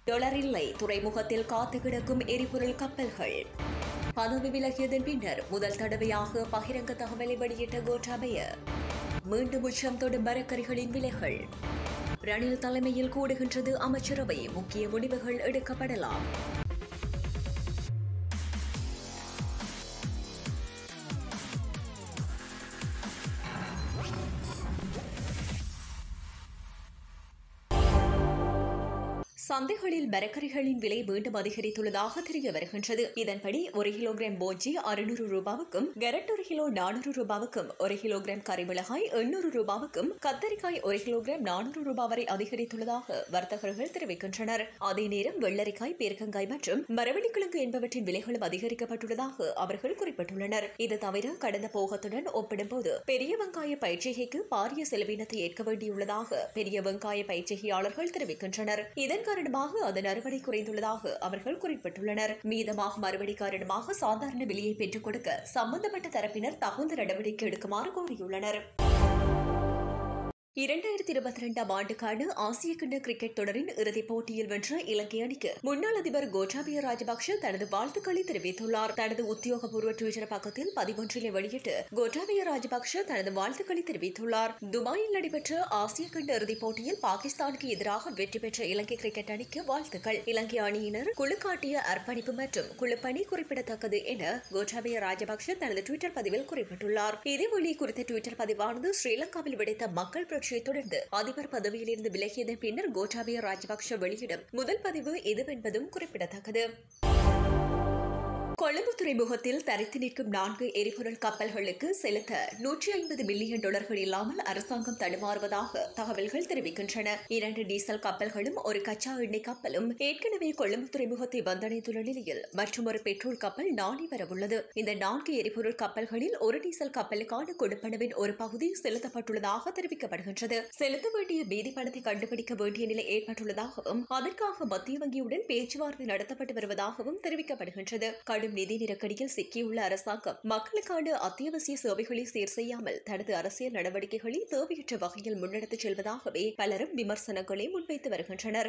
dollar இல்லை துறைமுகத்தில் காத்து கிடக்கும் எரிபொருள் கப்பல்கள் பதவி விலகியதன் பின்னர் முதல் தடவையாக பகிரங்க தகவலை வெளியிட்ட கோட்டாபய மீண்டும் உச்சம் தொடும் மரக்கறிகளின் விலைகள் ரணில் தலைமையில் கூடுகின்றது அமைச்சரவை முக்கிய முடிவுகள் எடுக்கப்படலாம் சந்தைகளில் மரக்கறிகளின் விலை மீண்டும் அதிகரித்துள்ளதாக தெரிய வருகின்றது இதன்படி ஒரு கிலோகிராம் போஞ்சி அறுநூறு ரூபாவுக்கும் கேரட் ஒரு கிலோ நானூறு ரூபாவுக்கும் ஒரு கிலோகிராம் கறிமிளகாய் எண்ணூறு ரூபாவுக்கும் கத்தரிக்காய் ஒரு கிலோகிராம் நானூறு ரூபாய் வரை அதிகரித்துள்ளதாக வர்த்தகர்கள் தெரிவிக்கின்றனர் அதே நேரம் வெள்ளரிக்காய் பீர்க்கங்காய் மற்றும் மரவள்ளிக்கிழங்கு என்பவற்றின் விலைகளும் அதிகரிக்கப்பட்டுள்ளதாக அவர்கள் குறிப்பிட்டுள்ளனர் இது தவிர கடந்த போகத்துடன் ஒப்பிடும்போது பெரிய வெங்காய பயிற்சிகைக்கு பாரிய செலவினத்தை ஏற்க வேண்டியுள்ளதாக பெரிய வெங்காய பயிற்சிகையாளர்கள் தெரிவிக்கின்றனர் இதன் காரணமாக அதன் அறுவடை குறைந்துள்ளதாக அவர்கள் குறிப்பிட்டுள்ளனர் மீதமாகும் அறுவடை காரணமாக சாதாரண விலையை பெற்றுக் கொடுக்க சம்பந்தப்பட்ட தரப்பினர் தகுந்த நடவடிக்கை எடுக்குமாறு கோரியுள்ளனர் இரண்டாயிரத்தி இருபத்தி இரண்டாம் ஆண்டுக்கான ஆசிய கிண்ண கிரிக்கெட் தொடரின் இறுதிப் போட்டியில் வென்ற இலங்கை அணிக்கு முன்னாள் அதிபர் கோட்டாபய ராஜபக்ஷ தனது வாழ்த்துக்களை தெரிவித்துள்ளார் தனது உத்தியோகபூர்வ டுவிட்டர் பக்கத்தில் பதிவொன்றினை வெளியிட்டு கோட்டாபய ராஜபக்ஷ தனது வாழ்த்துக்களை தெரிவித்துள்ளார் துபாயில் நடைபெற்ற ஆசிய கிண்ண இறுதிப் போட்டியில் பாகிஸ்தானுக்கு எதிராக வெற்றி பெற்ற இலங்கை கிரிக்கெட் அணிக்கு வாழ்த்துக்கள் இலங்கை அணியினர் குழு காட்டிய அர்ப்பணிப்பு மற்றும் குழுப்பணி குறிப்பிடத்தக்கது என கோட்டாபய ராஜபக்ஷ தனது டுவிட்டர் பதிவில் குறிப்பிட்டுள்ளார் இதேவழி குறித்த டுவிட்டர் பதிவானது ஸ்ரீலங்காவில் விடைத்த மக்கள் புரட்சியை தொடர்ந்து அதிபர் பதவியிலிருந்து விலகியதன் பின்னர் கோட்டாபய ராஜபக்ஷ வெளியிடும் முதல் பதிவு இதுவென்பதும் குறிப்பிடத்தக்கது கொழும்பு துறைமுகத்தில் தரித்து நிற்கும் நான்கு எரிபொருள் கப்பல்களுக்கு செலுத்த நூற்றி ஐம்பது மில்லியன் டாலர்கள் இல்லாமல் அரசாங்கம் தடுமாறுவதாக தகவல்கள் தெரிவிக்கின்றன இரண்டு டீசல் கப்பல்களும் ஒரு கச்சா எண்ணெய் கப்பலும் ஏற்கனவே கொழும்பு துறைமுகத்தை வந்தடைந்துள்ள நிலையில் மற்றும் ஒரு பெட்ரோல் கப்பல் நாளை வரவுள்ளது இந்த நான்கு எரிபொருள் கப்பல்களில் ஒரு டீசல் கப்பலுக்கான கொடுப்பனவின் ஒரு பகுதி செலுத்தப்பட்டுள்ளதாக தெரிவிக்கப்படுகின்றது செலுத்த வேண்டிய மீதி பணத்தை கண்டுபிடிக்க வேண்டிய நிலை ஏற்பட்டுள்ளதாகவும் அதற்காக மத்திய வங்கியுடன் பேச்சுவார்த்தை நடத்தப்பட்டு வருவதாகவும் தெரிவிக்கப்படுகின்றது கடும் நிதி நெருக்கடியில் சிக்கியுள்ள அரசாங்கம் மக்களுக்கான அத்தியாவசிய சேவைகளை சீர் செய்யாமல் தனது அரசியல் நடவடிக்கைகளை தேவையற்ற வகையில் முன்னெடுத்துச் செல்வதாகவே பலரும் விமர்சனங்களை முன்வைத்து வருகின்றனர்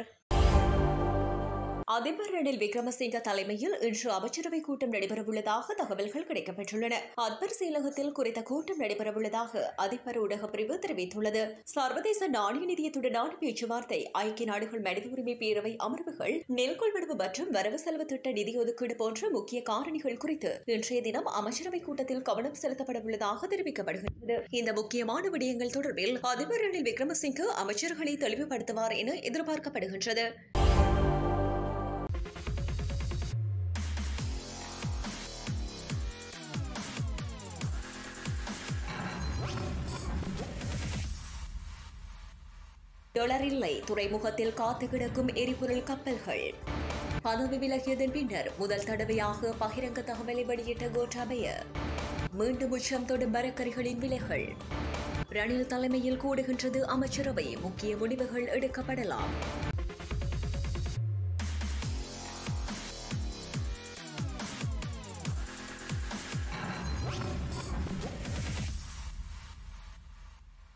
அதிபர் ரணில் விக்ரமசிங்க தலைமையில் இன்று அமைச்சரவை கூட்டம் நடைபெறவுள்ளதாக தகவல்கள் கிடைக்கப்பெற்றுள்ளன அக்பர் செயலகத்தில் குறித்த கூட்டம் நடைபெறவுள்ளதாக அதிபர் ஊடக பிரிவு தெரிவித்துள்ளது சர்வதேச நாணய நிதியத்துடனான பேச்சுவார்த்தை ஐக்கிய நாடுகள் மனித உரிமை பேரவை அமர்வுகள் நெல் கொள்வனவு மற்றும் வரவு செலவு திட்ட நிதி ஒதுக்கீடு போன்ற முக்கிய காரணிகள் குறித்து இன்றைய தினம் அமைச்சரவை கூட்டத்தில் கவனம் செலுத்தப்பட உள்ளதாக தெரிவிக்கப்படுகிறது இந்த முக்கியமான விடயங்கள் தொடர்பில் அதிபர் ரணில் விக்ரமசிங்க அமைச்சர்களை தெளிவுபடுத்துவார் என எதிர்பார்க்கப்படுகின்றது டொலர் இல்லை துறைமுகத்தில் காத்து கிடக்கும் எரிபொருள் கப்பல்கள் பதவி விலகியதன் பின்னர் முதல் தடவையாக பகிரங்க தகவலை வெளியிட்ட கோட்டாபய மீண்டும் உச்சம் தொடும் மரக்கறிகளின் விலைகள் ரணில் தலைமையில் கூடுகின்றது அமைச்சரவை முக்கிய முடிவுகள் எடுக்கப்படலாம்